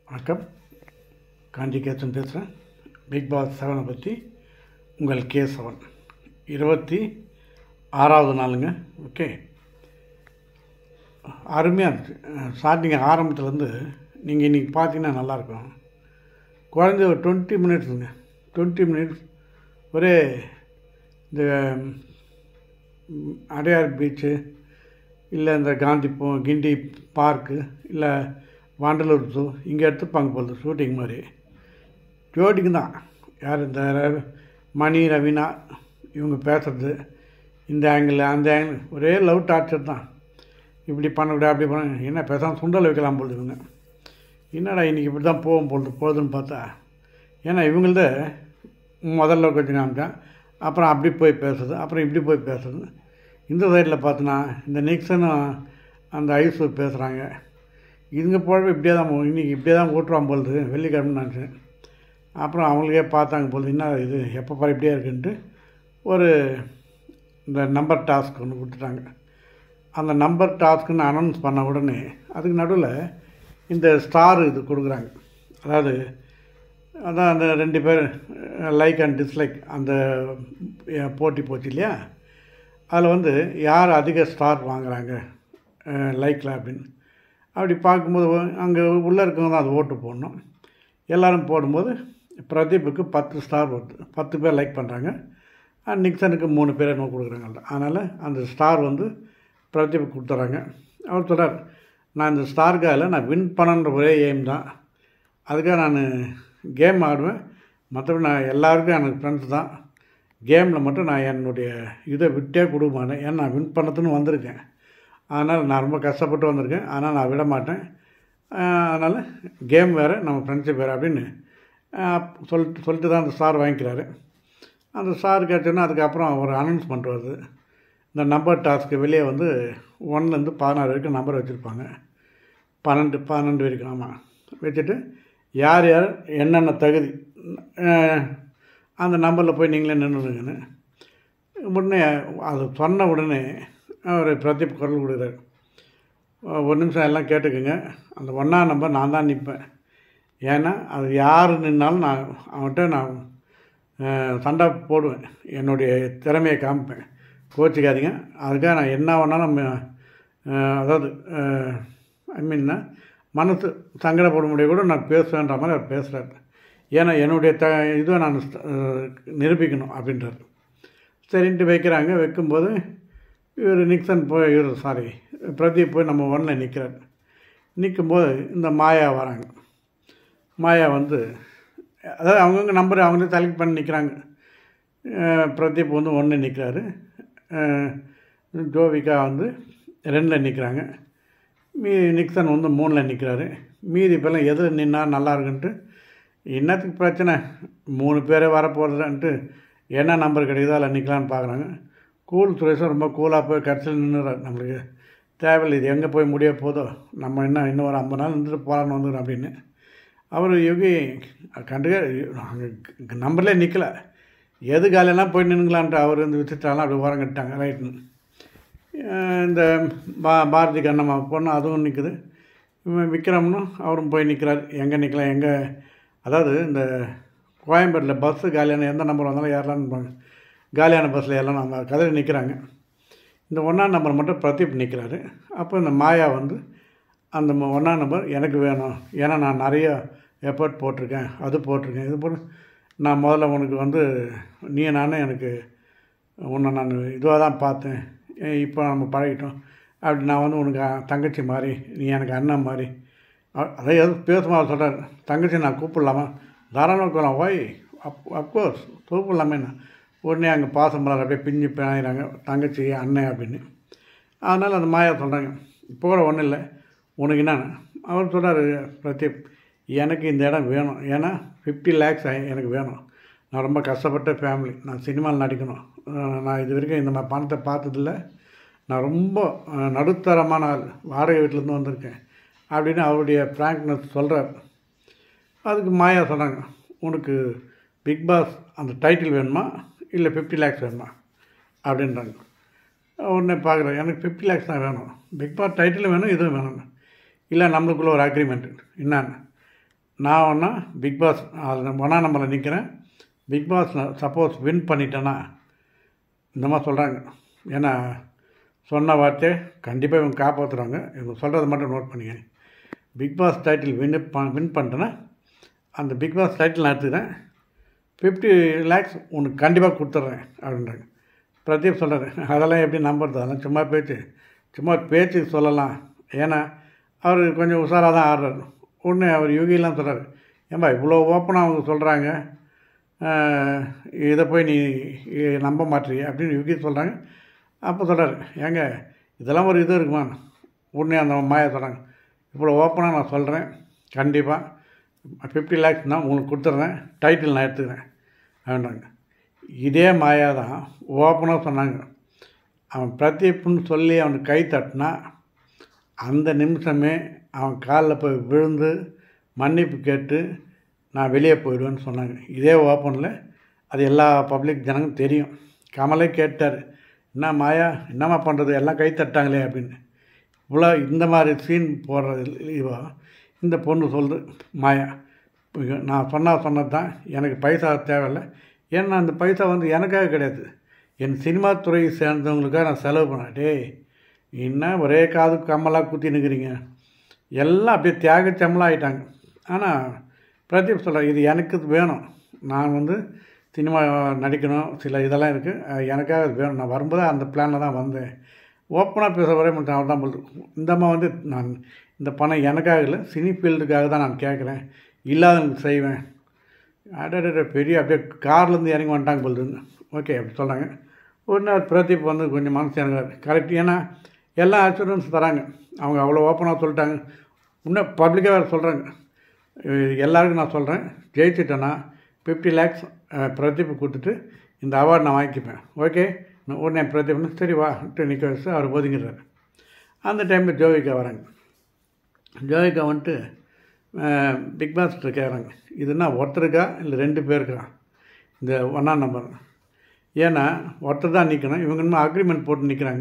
வணக்கம் காஞ்சி கேசன் பேசுகிறேன் big pass செவனை பற்றி உங்கள் கே செவன் இருபத்தி ஆறாவது நாளுங்க ஓகே அருமையாக இருந்துச்சு ஸ்டார்டிங் ஆரம்பத்துலேருந்து நீங்கள் இன்றைக்கி பார்த்தீங்கன்னா நல்லாயிருக்கும் குறைஞ்ச ஒரு டுவெண்ட்டி மினிட்ஸுங்க டுவெண்ட்டி மினிட்ஸ் ஒரே இந்த ம், அடையார் பீச்சு இல்லை இந்த காந்தி பூ கிண்டி பார்க்கு இல்லை வாண்டலூர் ஜூ இங்கே எடுத்துப்பாங்க போகுது ஷூட்டிங் மாதிரி ஜோடிக்கு தான் யார் இந்த ர- மணி ரவீனா இவங்க பேசுறது இந்த ஆங்கிள் அந்த ஆங்கிள் ஒரே லவ் டார்ச்சர் தான் இப்படி பண்ணக்கூடாது அப்படி பண்ண என்ன பேசாமல் சுண்டல் வைக்கலாம் போகுது இவங்க என்னடா இன்றைக்கி இப்படி தான் போகும் பொழுது போகுதுன்னு பார்த்தா ஏன்னா இவங்கள்த முதல்ல கொஞ்சம் காமிச்சேன் அப்புறம் அப்படி போய் பேசுறது அப்புறம் இப்படி போய் பேசுறது இந்த சைடில் பார்த்தோன்னா இந்த நிக்சனும் அந்த ஐஸு பேசுகிறாங்க இதுங்க போல இப்படியே தான் போ- இன்னைக்கு இப்படியே தான் ஓட்டுவான் பொழுது வெள்ளிக்கிழமை நினச்சேன் அப்புறம் அவங்களுக்கே பார்த்தாங்க பொழுது என்ன இது எப்போ பாரு இப்படியே இருக்குன்ட்டு ஒரு இந்த நம்பர் டாஸ்க் ஒன்று கொடுத்துட்டாங்க அந்த நம்பர் டாஸ்க்குன்னு அனௌன்ஸ் பண்ண உடனே அதுக்கு நடுவில் இந்த ஸ்டார் இது கொடுக்குறாங்க அதாவது அதான் அந்த ரெண்டு பேர் லைக் அண்ட் டிஸ்லைக் அந்த அஹ், போட்டி போச்சு இல்லையா அதில் வந்து யார் அதிக ஸ்டார் வாங்குறாங்க லைக்கில் அப்படின்னு அப்படி பார்க்கும்போது அங்கே உள்ளே இருக்கவங்க தான் அது ஓட்டு போடணும் எல்லாரும் போடும்போது பிரதீப்புக்கு பத்து ஸ்டார் வருது பத்து பேர் லைக் பண்ணுறாங்க நிக்சனுக்கு மூணு பேர் என்ன கொடுக்குறாங்க அதனால் அந்த ஸ்டார் வந்து பிரதீப் கொடுத்துட்றாங்க அவர் சொல்கிறார் நான் இந்த ஸ்டாருக்காக நான் வின் பண்ணன்ற ஒரே எய்ம் தான் அதுக்காக நான் கேம் ஆடுவேன் மற்றபடி நான் எல்லாருக்கும் எனக்கு ஃப்ரெண்ட்ஸ் தான் கேமில் மட்டும் நான் என்னுடைய இதை விட்டே கொடுக்க மாட்டேன் ஏன்னா நான் வின் பண்ணதுன்னு வந்திருக்கேன் அதனால் நான் ரொம்ப கஷ்டப்பட்டு வந்திருக்கேன் ஆனால் நான் விட மாட்டேன் அதனால் கேம் வேறு நம்ம ஃப்ரெண்ட்ஷிப் வேறு அப்படின்னு ஆஹ், சொல்லிட்டு சொல்லிட்டு தான் அந்த ஸ்டார் வாங்கிக்கிறாரு அந்த ஸ்டார் கேட்டோன்னா அதுக்கப்புறம் ஒரு அனௌன்ஸ்மெண்ட் வருது இந்த நம்பர் டாஸ்க்கு வெளியே வந்து ஒன்லேருந்து பதினாறு வரைக்கும் நம்பர் வச்சுருப்பாங்க பன்னெண்டு பன்னெண்டு வரைக்கும் ஆமாம் வச்சுட்டு யார் யார் என்னென்ன தகுதி அஹ், அந்த நம்பரில் போய் நீங்களே நின்றுடுங்கன்னு உடனே அது சொன்ன உடனே அவர் பிரதீப் குரல் கொடுக்குறாரு ஒரு நிமிஷம் எல்லாம் கேட்டுக்குங்க அந்த ஒன்றா நம்பர் நான் தான் நிற்பேன் ஏன்னா அது யார் நின்னாலும் நான் அவன்கிட்ட நான் அஹ், சண்டை போடுவேன் என்னுடைய திறமையை காமிப்பேன் கோச்சிக்காதீங்க அதுக்காக நான் என்ன வேணாலும் நம்ம, அஹ், அதாவது ஐ மீன்னா மனசு சங்கடப்பட முடிய கூட நான் பேசுவேன்ற மாதிரி அவர் பேசுகிறார் ஏன்னா என்னுடைய த இதுவை நான் அஹ், நிரூபிக்கணும் அப்படின்றார் சரின்ட்டு வைக்கிறாங்க வைக்கும்போது இவர் நிக்சன் போய் இவர் சாரி பிரதீப் போய் நம்ம ஒன்றில் நிற்கிறார் நிற்கும்போது இந்த மாயா வராங்க மாயா வந்து அதாவது அவங்கவுங்க நம்பர் அவங்களே செலக்ட் பண்ணி நிற்கிறாங்க பிரதீப் வந்து ஒன்று நிற்கிறாரு ஜோவிகா வந்து ரெண்டில் நிற்கிறாங்க மீதி நிக்சன் வந்து மூணில் நிற்கிறாரு மீதி பேர்லாம் எது நின்னா நல்லா இருக்குன்ட்டு என்னத்துக்கு பிரச்சனை மூணு பேரே வரப்போகிறதுன்ட்டு என்ன நம்பர் கிடைக்குதோ அதில் நிற்கலான்னு பார்க்குறாங்க கூல் சுரேஷும் ரொம்ப கூலாக போய் கடைசியில் நின்றுறாரு நம்மளுக்கு தேவையில்லை இது எங்கே போய் முடிய போதோ நம்ம என்ன இன்னும் ஒரு ஐம்பது நாள் இருந்துட்டு போகலான்னு வந்துடும் அப்படின்னு அவர் யோகி கண்டுக்க அங்கே நம்பர்லேயே நிற்கல எது காலையெல்லாம் போய் நின்றுங்களான்ட்டு அவர் வந்து விசிட்டாலாம் அப்படி ஓரம் கட்டாங்க ரைட்டுன்னு அஹ் இந்த பா பாரதி கண்ணம்மா பொண்ணு அதுவும் நிற்குது இவன் விக்ரம்னும் அவரும் போய் நிற்கிறார் எங்கே நிற்கலாம் எங்கே அதாவது இந்த கோயம்பேட்டில் பஸ்ஸு காலியான எந்த நம்பர் வந்தாலும் ஏறலான்னு காலியான பஸ்ஸில் எல்லாம் நம்ம கதையில் நிற்கிறாங்க இந்த ஒன்றாம் நம்பர் மட்டும் பிரதீப் நிற்கிறாரு அப்போ இந்த மாயா வந்து அந்த ம- ஒன்றாம் நம்பர் எனக்கு வேணும் ஏன்னா நான் நிறைய எஃபர்ட் போட்டிருக்கேன் அது போட்டிருக்கேன் இது போட்டு நான் முதல்ல உனக்கு வந்து நீ நானே எனக்கு உன்னை நான் இதுவாக தான் பார்த்தேன் ஏ, இப்போ நம்ம பழகிட்டோம் அப்படி நான் வந்து உனக்கு அ- தங்கச்சி மாதிரி நீ எனக்கு அண்ணன் மாதிரி அ- அதை எது பேசுமா சொல்கிறார் தங்கச்சி நான் கூப்பிடலாமா தாராளமாக கூப்பிடலாம் ஓய் அப் அப்கோர்ஸ் கூப்பிடலாமே நான் உடனே அங்கே பாசம் மலர் அப்படியே பிஞ்சு பிணையிறாங்க தங்கச்சி அண்ணன் அப்படின்னு அதனால் அந்த மாயா சொல்கிறாங்க இப்போ கூட ஒன்றும் இல்லை உனக்கு என்ன அவர் சொல்கிறாரு பிரதீப் எனக்கு இந்த இடம் வேணும் ஏன்னா ஃபிஃப்டி லேக்ஸ் எனக்கு வேணும் நான் ரொம்ப கஷ்டப்பட்ட ஃபேமிலி நான் சினிமாவில் நடிக்கணும் அஹ் நான் இது வரைக்கும் இந்த மாதிரி பணத்தை பார்த்ததில்ல நான் ரொம்ப அஹ், நடுத்தரமான ஆள் வாடகை வீட்டிலேருந்து வந்திருக்கேன் அப்படின்னு அவருடைய ஃப்ராங்க்னஸ் சொல்கிறார் அதுக்கு மாயா சொன்னாங்க உனக்கு பிக் பாஸ் அந்த டைட்டில் வேணுமா இல்லை ஃபிஃப்டி லேக்ஸ் வேணுமா அப்படின்றாங்க உடனே பார்க்குறேன் எனக்கு ஃபிஃப்டி லேக்ஸ் தான் வேணும் பிக் பாஸ் டைட்டிலும் வேணும் இதுவும் வேணும் இல்லை நம்மளுக்குள்ள ஒரு அக்ரிமெண்ட் என்னன்னு நான் ஒன்றா பிக் பாஸ் அதில் ஒன்றா நம்பரில் நிற்கிறேன் பிக் பாஸ் சப்போஸ் வின் பண்ணிட்டேன்னா இந்த மாதிரி சொல்கிறாங்க ஏன்னா சொன்ன வார்த்தை கண்டிப்பாக இவங்க காப்பாற்றுறாங்க இவங்க சொல்கிறத மட்டும் நோட் பண்ணிங்க Bigg Boss title win win பண்ணிட்டேன்னா அந்த பிக் பாஸ் டைட்டில் நான் எடுத்துக்கிறேன் ஃபிஃப்டி லேக்ஸ் உனக்கு கண்டிப்பாக கொடுத்துட்றேன் அப்படின்றாங்க பிரதீப் சொல்கிறாரு அதெல்லாம் எப்படி நம்புறது அதெல்லாம் சும்மா பேச்சு சும்மா பேச்சுக்கு சொல்லலாம் ஏன்னா அவர் கொஞ்சம் உஷாராக தான் ஆடுறாரு உடனே அவர் யோகிலாம் சொல்கிறாரு ஏன்பா இவ்வளோ ஓப்பனாக அவங்க சொல்கிறாங்க இதை போய் நீ இ- நம்ப மாட்டீங்க அப்படின்னு யுகி சொல்கிறாங்க அப்போ சொல்கிறாரு ஏங்க இதெல்லாம் ஒரு இது இருக்குமா உடனே அந்த மாயா சொல்கிறாங்க இவ்வளோ ஓப்பனாக நான் சொல்கிறேன் கண்டிப்பாக ஃபிஃப்டி லேக்ஸ் நான் உங்களுக்கு கொடுத்துட்றேன் டைட்டில் நான் எடுத்துக்கிறேன் அப்படின்றாங்க இதே மாயா தான் ஓப்பனாக சொன்னாங்க அவன் பிரதீப்னு சொல்லி அவனுக்கு கை தட்டினா அந்த நிமிஷமே அவன் காலில் போய் விழுந்து மன்னிப்பு கேட்டு நான் வெளியே போயிடுவேன்னு சொன்னாங்க இதே ஓப்பனில் அது எல்லா பப்ளிக் ஜனங்களும் தெரியும் கமலே கேட்டார் என்ன மாயா என்னம்மா பண்ணுறது எல்லாம் கை தட்டாங்களே அப்படின்னு இவ்வளோ இந்த மாதிரி சீன் போடுறது இவா இந்த பொண்ணு சொல்லுது மாயா இப்ப நான் சொன்னால் சொன்னது தான் எனக்கு பைசா தேவையில்லை ஏன்னா அந்த பைசா வந்து எனக்காக கிடையாது என் சினிமா துறையை சேர்ந்தவங்களுக்காக நான் செலவு பண்ணேன் டேய் என்ன ஒரே காது கம்மலாக குத்தி நிற்கிறீங்க எல்லாம் அப்படியே தியாக செம்மலாக ஆயிட்டாங்க ஆனால் பிரதீப் சொல்கிறார் இது எனக்கு வேணும் நான் வந்து சினிமா நடிக்கணும் சில இதெல்லாம் இருக்குது எனக்காக அது வேணும் நான் வரும்போது அந்த பிளானில் தான் வந்தேன் ஓப்பனாக பேச வர மாட்டேன் அவர் தான் போல் இந்த அம்மா வந்து நான் இந்த பணம் எனக்காக இல்லை சினி ஃபீல்டுக்காக தான் நான் கேட்குறேன் இல்லாதவங்களுக்கு செய்வேன் அடட பெரிய அப்படியே கார்லேருந்து இறங்கி வந்துட்டாங்க போலுதுன்னு ஓகே அப்படி சொல்கிறாங்க உடனே அவர் பிரதீப் வந்து கொஞ்சம் மனசு இறங்குறாரு கரெக்ட் ஏன்னா எல்லா அசூரன்ஸ் தராங்க அவங்க அவ்வளோ ஓப்பனாக சொல்லிட்டாங்க இன்னும் பப்ளிக்காக வேறு சொல்கிறாங்க எல்லாருக்கும் நான் சொல்கிறேன் ஜெயிச்சிட்டேன்னா ஃபிஃப்டி லேக்ஸ் பிரதீப் கொடுத்துட்டு இந்த அவார்டு நான் வாங்கிப்பேன் ஓகே நான் உடனே பிரதீப்னு சரி வா நிற்க வச்சு அவர் ஒதுங்கிடுறாரு அந்த டைமில் ஜோவிகா வராங்க ஜோவிகா வந்துட்டு பிக் பாஸ்கிட்ட கேட்குறாங்க இதுனா ஒருத்தருக்கா இல்லை ரெண்டு பேருக்கா இந்த ஒன்றாம் நம்பர் ஏன்னா ஒருத்தர் தான் நிற்கணும் இவங்க இன்னும் அக்ரிமெண்ட் போட்டு நிற்கிறாங்க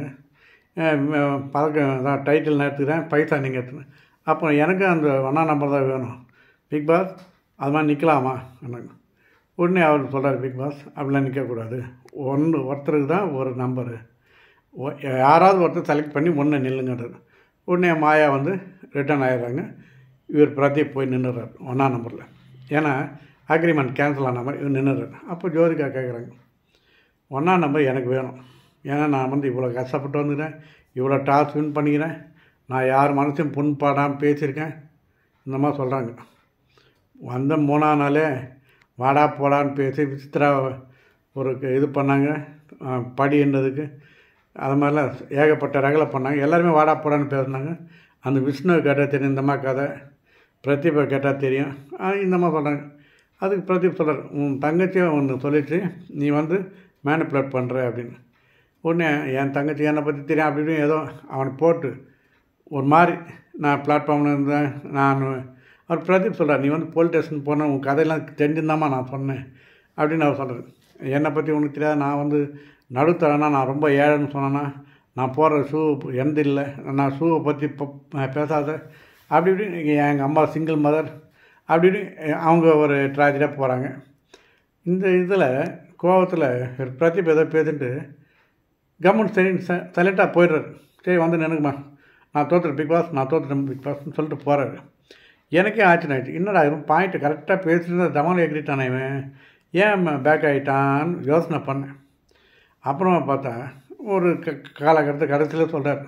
பழக்கம் தான் டைட்டில் நான் எடுத்துக்கிறேன் பைசா நீங்கள் எடுத்துக்கிறேன் அப்போ எனக்கு அந்த ஒன்றாம் நம்பர் தான் வேணும் பிக் பாஸ் அது மாதிரி நிற்கலாமா எனக்கு உடனே அவர் சொல்கிறார் பிக் பாஸ் அப்படிலாம் நிற்கக்கூடாது ஒன்று ஒருத்தருக்கு தான் ஒரு நம்பரு ஒ- யாராவது ஒருத்தர் செலக்ட் பண்ணி ஒன்று நில்லுங்கிறது உடனே மாயா வந்து ரிட்டர்ன் ஆயிடுறாங்க இவர் பிரதீப் போய் நின்றுறாரு ஒன்றாம் நம்பரில் ஏன்னா அக்ரிமெண்ட் கேன்சல் ஆன மாதிரி இவர் நின்றுறாரு அப்போ ஜோதிகா கேட்குறாங்க ஒன்றாம் நம்பர் எனக்கு வேணும் ஏன்னா நான் வந்து இவ்வளோ கஷ்டப்பட்டு வந்துக்கிறேன் இவ்வளோ டாஸ் வின் பண்ணிக்கிறேன் நான் யார் மனசையும் புண்பாடாமல் பேசியிருக்கேன் இந்த மாதிரி சொல்கிறாங்க வந்த மூணாம் நாளே வாடா போடான்னு பேசி விசித்திரா ஒரு க- இது பண்ணாங்க அஹ், படி என்னதுக்கு அது மாதிரிலாம் ஏகப்பட்ட ரகலை பண்ணாங்க எல்லாருமே வாடா போடான்னு பேசுனாங்க அந்த விஷ்ணுவை கேட்டால் தெரியும் இந்த மாதிரி கதை பிரதீபை கேட்டால் தெரியும் ஆஹ், இந்த மாதிரி சொல்கிறாங்க அதுக்கு பிரதீப் சொல்கிறார் உன் தங்கச்சியை ஒன்று சொல்லிச்சு நீ வந்து மேனிப்புலேட் பண்ணுற அப்படின்னு உடனே என் தங்கச்சி என்னை பற்றி தெரியும் அப்படி இப்படின்னு ஏதோ அவனை போட்டு ஒரு மாதிரி நான் பிளாட்ஃபார்மில் இருந்தேன் நான் அவர் பிரதீப் சொல்கிறார் நீ வந்து போலீஸ் ஸ்டேஷன் போன உன் கதையெல்லாம் தெரிஞ்சிருந்தாமா நான் சொன்னேன் அப்படின்னு அவர் சொல்கிறார் என்னை பற்றி உனக்கு தெரியாது நான் வந்து நடுத்தரனா நான் ரொம்ப ஏழைன்னு சொன்னேன்னா நான் போடுற ஷூ எந்த இல்லை நான் ஷூவை பற்றி பேசாத அப்படி இப்படி எங்கள் அம்மா சிங்கிள் மதர் அப்படி இப்படி அவங்க ஒரு ட்ராஜடியாக போகிறாங்க இந்த இதில் கோவத்தில் பிரதீப் ஏதோ பேசிட்டு கவர்மெண்ட் சரி சைலண்ட்டாக போயிடுறாரு சரி வந்து நினைக்குமா நான் தோத்துறேன் பிக் பாஸ் நான் தோத்துறேன் பிக் பாஸ்னு சொல்லிட்டு போகிறாரு எனக்கே ஆச்சரியம் ஆயிடுச்சு என்னடா இவன் பாயிண்ட்டு கரெக்டாக பேசிட்டு தமால் எகிரிட்டானே இவன் ஏன் பேக் ஆகிட்டான்னு யோசனை பண்ணேன் அப்புறமா பார்த்தா ஒரு க காலகட்டத்தை கடைசியில் சொல்கிறார்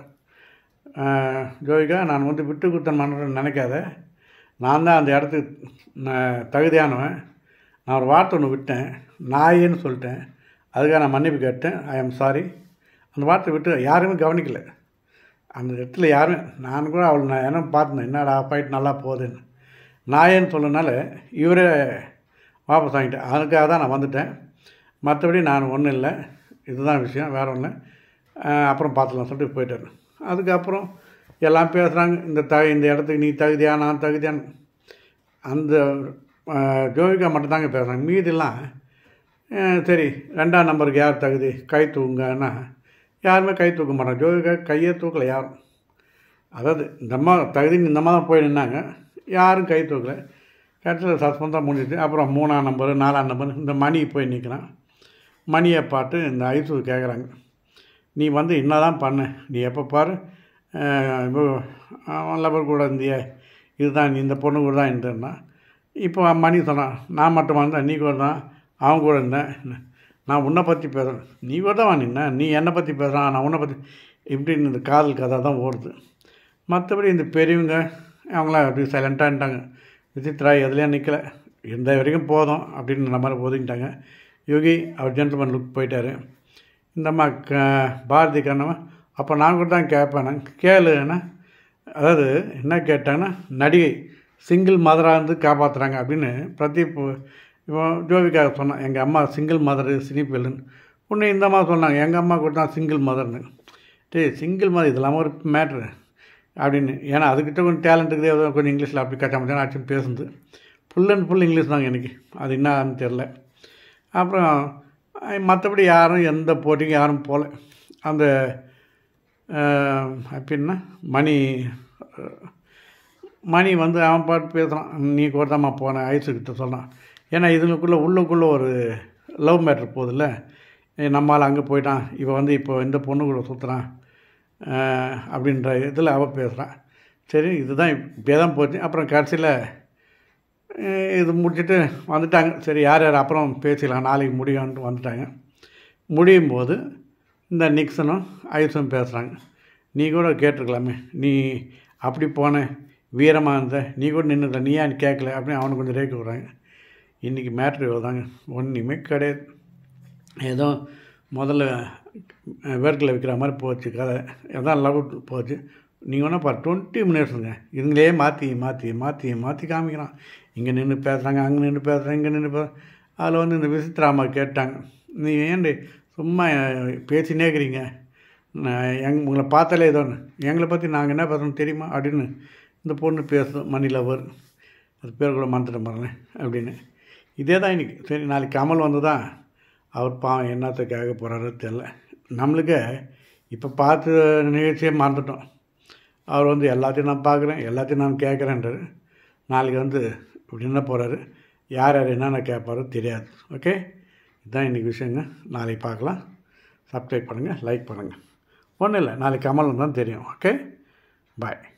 ஜோதிகா நான் வந்து விட்டு குத்தன் பண்ணுறேன்னு நினைக்காத நான் தான் அந்த இடத்துக்கு நான் தகுதியானவன் நான் ஒரு வார்த்தை ஒன்று விட்டேன் நாயின்னு சொல்லிட்டேன் அதுக்காக நான் மன்னிப்பு கேட்டேன் ஐ எம் சாரி அந்த வார்த்தை விட்டு யாருமே கவனிக்கல அந்த இடத்துல யாரும் நான் கூட அவள் நான் என்ன பார்த்தேன் என்னடா ஃபைட் நல்லா போகுதுன்னு நாயேன்னு சொன்னனால இவரே வாபஸ் வாங்கிட்டேன் அதுக்காக தான் நான் வந்துட்டேன் மற்றபடி நான் ஒன்றும் இல்லை இதுதான் விஷயம் வேறு ஒன்று அப்புறம் பார்த்துக்கலாம் சொல்லிட்டு போயிட்டாரு அதுக்கப்புறம் எல்லாம் பேசுகிறாங்க இந்த த இந்த இடத்துக்கு நீ தகுதியா நான் தகுதியான்னு அந்த அஹ், ஜோவிகா மட்டும்தாங்க பேசுகிறாங்க மீதிலாம் அஹ், சரி ரெண்டாம் நம்பருக்கு யார் தகுதி கை தூக்குங்கன்னா யாருமே கை தூக்க மாட்டாங்க ஜோவிகா கையே தூக்கலை யாரும் அதாவது இந்த அம்மா தகுதி இந்த அம்மா தான் போய் நின்னாங்க யாரும் கை தூக்கலை கடைசியில் சஸ்பெண்ட் தான் முடிஞ்சிச்சு அப்புறம் மூணாம் நம்பரு நாலாம் நம்பர் இந்த மணி போய் நிற்கிறான் மணியை பார்த்து இந்த ஐசு கேட்குறாங்க நீ வந்து என்ன தான் பண்ண நீ எப்போ பாரு அஹ், இப்போ அவன் லவர் கூட இருந்தியே இதுதான் நீ இந்த பொண்ணு கூட தான் இருந்தேன்னா இப்போ அவன் மணி சொன்னான் நான் மட்டும் வந்தேன் நீ கூட தான் அவன் கூட இருந்தேன் நான் உன்னை பற்றி பேசுகிறேன் நீ கூட தான் நின்ன நீ என்னை பற்றி பேசுகிறான் நான் உன்னை பற்றி இப்படின்னு இந்த காதல் கதை தான் ஓடுது மற்றபடி இந்த பெரியவங்க அவங்களாம் அப்படி சைலண்ட்டாகிட்டாங்க விசித்ரா எதுலேயும் நிற்கலை இருந்த வரைக்கும் போதும் அப்படின்னு நம்ம மாதிரி ஒதுங்கிட்டாங்க யோகி அவர் ஜென்டில்மேன் லுக் போயிட்டார் இந்த அம்மா க பாரதி கண்ணவன் அப்போ நான் கூட தான் கேட்பேன் கேளுன்னா அதாவது என்ன கேட்டாங்கன்னா நடிகை சிங்கிள் மதராக இருந்து காப்பாற்றுறாங்க அப்படின்னு பிரதீப் இப்போ ஜோவிகா சொன்னான் எங்கள் அம்மா சிங்கிள் மதர் சினிஃபீல்டுன்னு உன்னை இந்த அம்மா சொன்னாங்க எங்கள் அம்மா கூட தான் சிங்கிள் மதர்னு டேய் சிங்கிள் மதர் இதெல்லாம் ஒரு மேட்ரு அப்படின்னு ஏன்னா அதுக்கிட்ட கொஞ்சம் டேலண்ட் இருக்குது ஏதோ கொஞ்சம் இங்கிலீஷில் அப்படி கச்சா மச்சான் ஆச்சு பேசுது ஃபுல் அண்ட் ஃபுல் இங்கிலீஷ் தாங்க எனக்கு அது என்னன்னு தெரில அப்புறம் மற்றபடி யாரும் எந்த போட்டிக்கும் யாரும் போகல அந்த அஹ், அப்படின்னா மணி அஹ், மணி வந்து அவன் பாட்டு பேசுகிறான் நீ கூட தான்மா போனேன் ஐஸுக்கிட்ட சொன்னான் ஏன்னா இதுங்களுக்குள்ளே உள்ளுக்குள்ளே ஒரு லவ் மேட்ரு போகுதுல்ல ஏய், நம்மால் அங்கே போயிட்டான் இவன் வந்து இப்போ இந்த பொண்ணு கூட சுற்றுறான் அப்படின்ற இதில் அவள் பேசுகிறான் சரி இதுதான் இப்படியே தான் போச்சு அப்புறம் கடைசியில் அஹ் இது முடிச்சுட்டு வந்துட்டாங்க சரி யார் யார் அப்புறம் பேசிக்கலாம் நாளைக்கு முடியும்னு வந்துட்டாங்க முடியும் போது இந்த நிக்சனும் ஐஸும் பேசுகிறாங்க நீ கூட கேட்டிருக்கலாமே நீ அப்படி போன வீரமாக இருந்த நீ கூட நின்றுட்ட நீ ஏன் கேட்கல அப்படின்னு அவனுக்கு கொஞ்சம் ரேக்கு விட்றாங்க இன்றைக்கி மேட்ரு இவ்வளோதாங்க ஒன்றுமே கிடையாது ஏதோ முதல்ல வேர்க்கில் வைக்கிற மாதிரி போச்சு கதை எதான் லவ் போச்சு நீங்கள் வேணால் பாரு டுவெண்ட்டி மினிட்ஸுங்க இதுங்களே மாற்றி மாற்றி மாற்றி மாற்றி காமிக்கிறான் இங்கே நின்று பேசுகிறாங்க அங்கே நின்று பேசுகிறாங்க இங்கே நின்று பேச அதில் வந்து இந்த விசித்ராமா கேட்டாங்க நீ ஏன்டி சும்மா பேசினே இருக்கிறீங்க நான் எங் உங்களை பார்த்தாலே ஏதோ ஒன்று எங்களை பற்றி நாங்கள் என்ன பேசுகிறோம் தெரியுமா அப்படின்னு இந்த பொண்ணு பேசும் மணி லவர் அது பேர் கூட மறந்துட்டேன் பாருங்க அப்படின்னு இதே தான் இன்றைக்கி சரி நாளைக்கு கமல் வந்து தான் அவர் பாவம் என்னத்தை கேட்க போகிறாரோ தெரில நம்மளுக்கு இப்போ பார்த்து நிகழ்ச்சியே மறந்துட்டோம் அவர் வந்து எல்லாத்தையும் நான் பார்க்குறேன் எல்லாத்தையும் நான் கேட்குறேன்றாரு நாளைக்கு வந்து இப்படி என்ன போகிறாரு யார் யார் என்னென்ன கேட்பாரோ தெரியாது ஓகே இதுதான் இன்றைக்கி விஷயங்க நாளைக்கு பார்க்கலாம் சப்ஸ்கிரைப் பண்ணுங்கள் லைக் பண்ணுங்கள் ஒன்றும் இல்லை நாளைக்கு கமல் தான் தெரியும் ஓகே பாய்